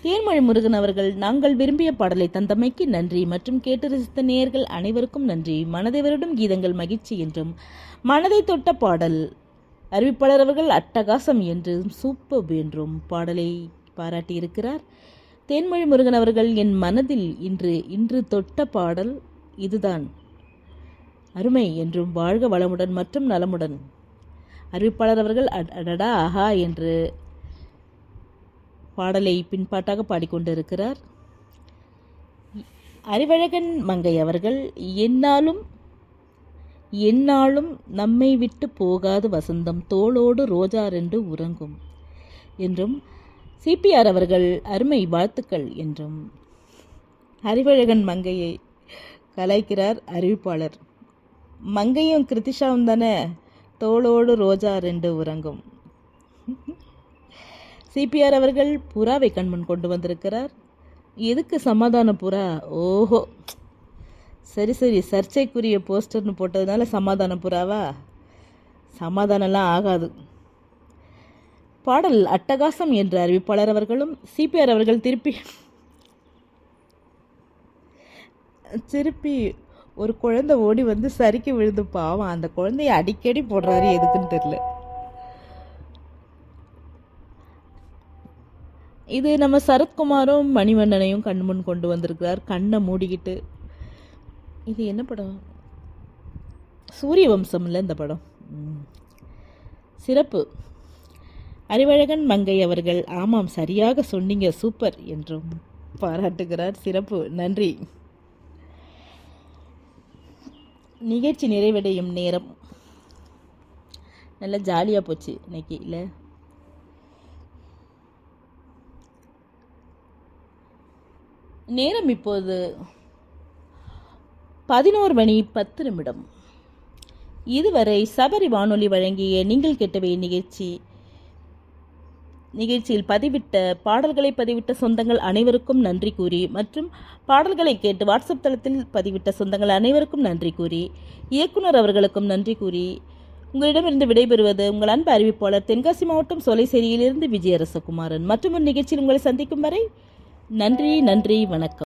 தேன்மொழி முருகன் அவர்கள் நாங்கள் விரும்பிய பாடலை தந்தமைக்கு நன்றி மற்றும் கேட்டு ரசித்த நேயர்கள் அனைவருக்கும் நன்றி மனதை வருடும் கீதங்கள் மகிழ்ச்சி என்றும் மனதை தொட்ட பாடல் அறிவிப்பாளர் அவர்கள் அட்டகாசம் என்றும் சூப்பர் என்றும் பாடலை பாராட்டியிருக்கிறார் தேன்மொழி முருகன் அவர்கள் என் மனதில் இன்று இன்று தொட்ட பாடல் இதுதான் அருமை என்றும் வாழ்க வளமுடன் மற்றும் நலமுடன் அறிவிப்பாளர் அவர்கள் அட்- அடடா ஆஹா என்று பாடலை பின்பாட்டாக பாடிக்கொண்டிருக்கிறார் அறிவழகன் மங்கை அவர்கள் என்னாலும் என்னாலும் நம்மை விட்டு போகாது வசந்தம் தோளோடு ரோஜா ரெண்டு உறங்கும் என்றும் சிபிஆர் அவர்கள் அருமை வாழ்த்துக்கள் என்றும் அறிவழகன் மங்கையை கலாய்க்கிறார் அறிவிப்பாளர் மங்கையும் கிருத்திஷாவும் தானே தோளோடு ரோஜா ரெண்டு உறங்கும் சிபிஆர் அவர்கள் புறாவை கண்முன் கொண்டு வந்திருக்கிறார் எதுக்கு சமாதான புறா ஓஹோ சரி சரி சர்ச்சைக்குரிய போஸ்டர்னு போட்டதுனால சமாதான புறாவா சமாதானம்லாம் ஆகாது பாடல் அட்டகாசம் என்ற அறிவிப்பாளர் அவர்களும் சிபிஆர் அவர்கள் திருப்பி திருப்பி ஒரு குழந்தை ஓடி வந்து சரிக்கு விழுது பாவம் அந்த குழந்தைய அடிக்கடி போடுறாரு எதுக்குன்னு தெரியல இது நம்ம சரத்குமாரும் மணிவண்ணனையும் கண் முன் கொண்டு வந்திருக்கிறார் கண்ணை மூடிக்கிட்டு இது என்ன படம் சூரிய வம்சம்ல இந்த படம் ம். சிறப்பு அறிவழகன் மங்கை அவர்கள் ஆமாம் சரியாக சொன்னீங்க சூப்பர் என்றும் பாராட்டுகிறார் சிறப்பு நன்றி நிகழ்ச்சி நிறைவடையும் நேரம் நல்லா ஜாலியாக போச்சு இன்னைக்கு இல்லை நேரம் இப்போது பதினோரு மணி பத்து நிமிடம் இதுவரை சபரி வானொலி வழங்கிய நீங்கள் கேட்டவை நிகழ்ச்சி நிகழ்ச்சியில் பதிவிட்ட பாடல்களை பதிவிட்ட சொந்தங்கள் அனைவருக்கும் நன்றி கூறி மற்றும் பாடல்களை கேட்டு வாட்ஸ்அப் தளத்தில் பதிவிட்ட சொந்தங்கள் அனைவருக்கும் நன்றி கூறி இயக்குனர் அவர்களுக்கும் நன்றி கூறி உங்களிடமிருந்து விடைபெறுவது உங்கள் அன்பு அறிவிப்பாளர் தென்காசி மாவட்டம் சோலைசேரியிலிருந்து விஜயரசகுமாரன் மற்றும் ஒரு நிகழ்ச்சியில் உங்களை சந்திக்கும் வரை நன்றி நன்றி வணக்கம்